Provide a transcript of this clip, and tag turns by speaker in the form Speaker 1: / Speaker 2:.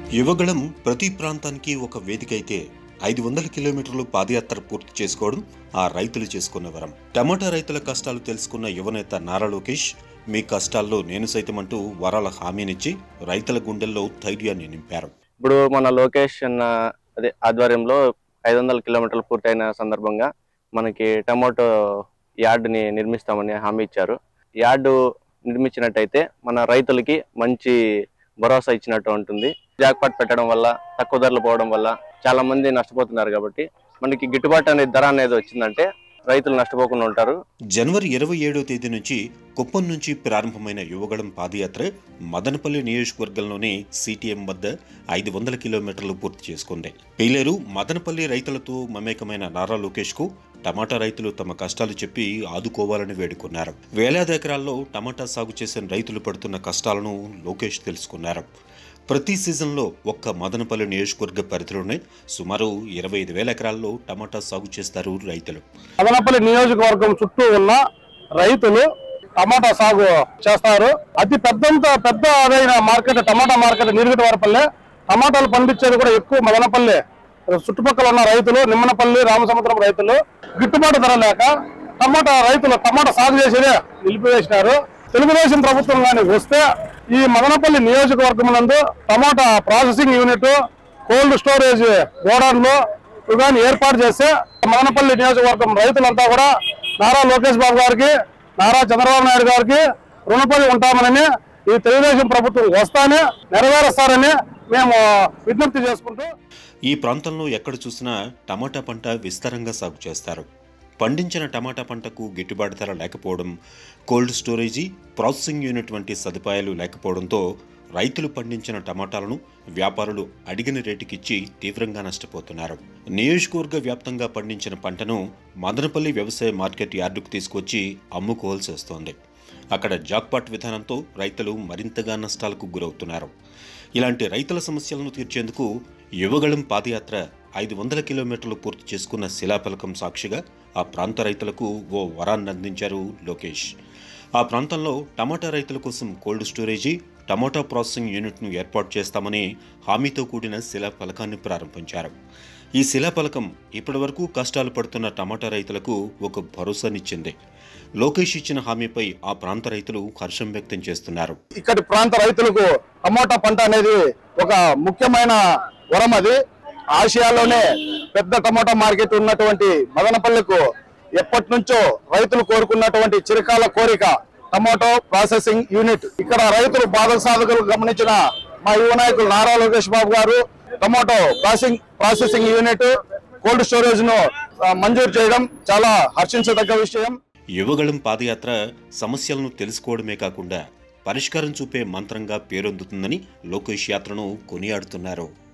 Speaker 1: యువగళం ప్రతి ప్రాంతానికి ఒక వేదిక అయితే ఐదు వందల కిలోమీటర్లు పాదయాత్ర పూర్తి చేసుకోవడం ఆ రైతులు చేసుకున్న వరం టమాటా రైతుల కష్టాలు తెలుసుకున్న యువనేత నారా లోకేష్ మీ కష్టాల్లో నేను సైతం అంటూ వరాల హామీనిచ్చి రైతుల గుండెల్లో ధైర్యాన్ని నింపారు
Speaker 2: ఇప్పుడు మన లోకేష్ అన్న అదే ఆధ్వర్యంలో ఐదు వందల కిలోమీటర్లు పూర్తయిన సందర్భంగా మనకి టమాటో యార్డ్ని నిర్మిస్తామని హామీ ఇచ్చారు యార్డు నిర్మించినట్టయితే మన రైతులకి మంచి భరోసా ఇచ్చినట్టు ఉంటుంది జాక్పాట్ పెట్టడం వల్ల తక్కువ ధరలు పోవడం వల్ల చాలా మంది నష్టపోతున్నారు కాబట్టి మనకి గిట్టుబాటు అనే ధర అనేది వచ్చిందంటే రైతులు నష్టపోకుండా ఉంటారు
Speaker 1: జనవరి ఇరవై ఏడో తేదీ నుంచి కుప్పం నుంచి ప్రారంభమైన యువగళం పాదయాత్ర మదనపల్లి నియోజకవర్గంలోని సిటిఎం వద్ద ఐదు వందల కిలోమీటర్లు పూర్తి చేసుకుంది పీలేరు మదనపల్లి రైతులతో మమేకమైన నారా లోకేష్ కు టమాటా రైతులు తమ కష్టాలు చెప్పి ఆదుకోవాలని వేడుకున్నారు వేలాది ఎకరాల్లో టమాటా సాగు చేసిన రైతులు పడుతున్న కష్టాలను లోకేష్ తెలుసుకున్నారు ప్రతి సీజన్లో ఒక్క మదనపల్లి నియోజకవర్గ పరిధిలోనే సుమారు ఇరవై ఐదు వేల ఎకరాల్లో టమాటా సాగు చేస్తారు రైతులు
Speaker 3: మదనపల్లి నియోజకవర్గం చుట్టూ ఉన్న రైతులు టమాటా సాగు చేస్తారు అతి పెద్దంత పెద్ద అదైన మార్కెట్ టమాటా మార్కెట్ నీరుగటి వారిపల్లె టమాటాలు పండించేది కూడా ఎక్కువ మదనపల్లి చుట్టుపక్కల ఉన్న రైతులు నిమ్మనపల్లి రామసముద్రం రైతులు గిట్టుబాటు ధర లేక టమాటా రైతులు టమాటా సాగు చేసేదే నిలిపివేసినారు తెలుగుదేశం ప్రభుత్వం కానీ వస్తే ఈ మదనపల్లి నియోజకవర్గం నందు tomato processing unit cold storage గోడౌన్లు ఇవన్నీ ఏర్పాటు చేస్తే మదనపల్లి నియోజకవర్గం రైతులంతా కూడా నారా లోకేష్ బాబు గారికి నారా చంద్రబాబు నాయుడు గారికి రుణపడి ఉంటామని ఈ తెలుగుదేశం ప్రభుత్వం వస్తానే నెరవేరుస్తారని మేము విజ్ఞప్తి చేసుకుంటూ
Speaker 1: ఈ ప్రాంతంలో ఎక్కడ చూసినా టమాటా పంట విస్తారంగా సాగు చేస్తారు పండించిన టమాటా పంటకు గిట్టుబాటు ధర లేకపోవడం కోల్డ్ స్టోరేజీ ప్రాసెసింగ్ యూనిట్ వంటి సదుపాయాలు లేకపోవడంతో రైతులు పండించిన టమాటాలను వ్యాపారులు అడిగిన రేటుకిచ్చి తీవ్రంగా నష్టపోతున్నారు నియోజకవర్గ వ్యాప్తంగా పండించిన పంటను మదనపల్లి వ్యవసాయ మార్కెట్ యార్డుకు తీసుకొచ్చి అమ్ముకోవాల్సి వస్తోంది అక్కడ జాక్పాట్ విధానంతో రైతులు మరింతగా నష్టాలకు గురవుతున్నారు ఇలాంటి రైతుల సమస్యలను తీర్చేందుకు యువగళం పాదయాత్ర ఐదు వందల కిలోమీటర్లు పూర్తి చేసుకున్న శిలాఫలకం సాక్షిగా ఆ ప్రాంత రైతులకు ఓ వరాన్ని అందించారు లోకేష్ ఆ ప్రాంతంలో టమాటా రైతుల కోసం కోల్డ్ స్టోరేజీ టమాటా ప్రాసెసింగ్ యూనిట్ను ఏర్పాటు చేస్తామని హామీతో కూడిన శిలాఫలకాన్ని ప్రారంభించారు ఈ శిలాఫలకం ఇప్పటివరకు కష్టాలు పడుతున్న టమాటా రైతులకు ఒక భరోసానిచ్చింది లోకేష్ ఇచ్చిన హామీపై ఆ ప్రాంత రైతులు హర్షం వ్యక్తం చేస్తున్నారు
Speaker 3: ఇక్కడి ప్రాంత రైతులకు టమోటా పంట అనేది ఒక ముఖ్యమైన వరం అది ఆసియాలోనే పెద్ద టమోటా మార్కెట్ ఉన్నటువంటి మదనపల్లికు ఎప్పటి నుంచో రైతులు కోరుకున్నటువంటి చిరకాల కోరిక టమాటో ప్రాసెసింగ్ యూనిట్ ఇక్కడ రైతులు బాధ సాధకులు గమనించిన మా యువ నాయకులు నారా లోకేష్ బాబు గారు tomato processing processing unit cold storage ను ఆ, మంజూరు చేయడం చాలా హర్షించదగ్గ విషయం
Speaker 1: యువగళం పాదయాత్ర సమస్యలను తెలుసుకోవడమే కాకుండా పరిష్కారం చూపే మంత్రంగా పేరొందుతుందని లోకేష్ యాత్రను కొనియాడుతున్నారు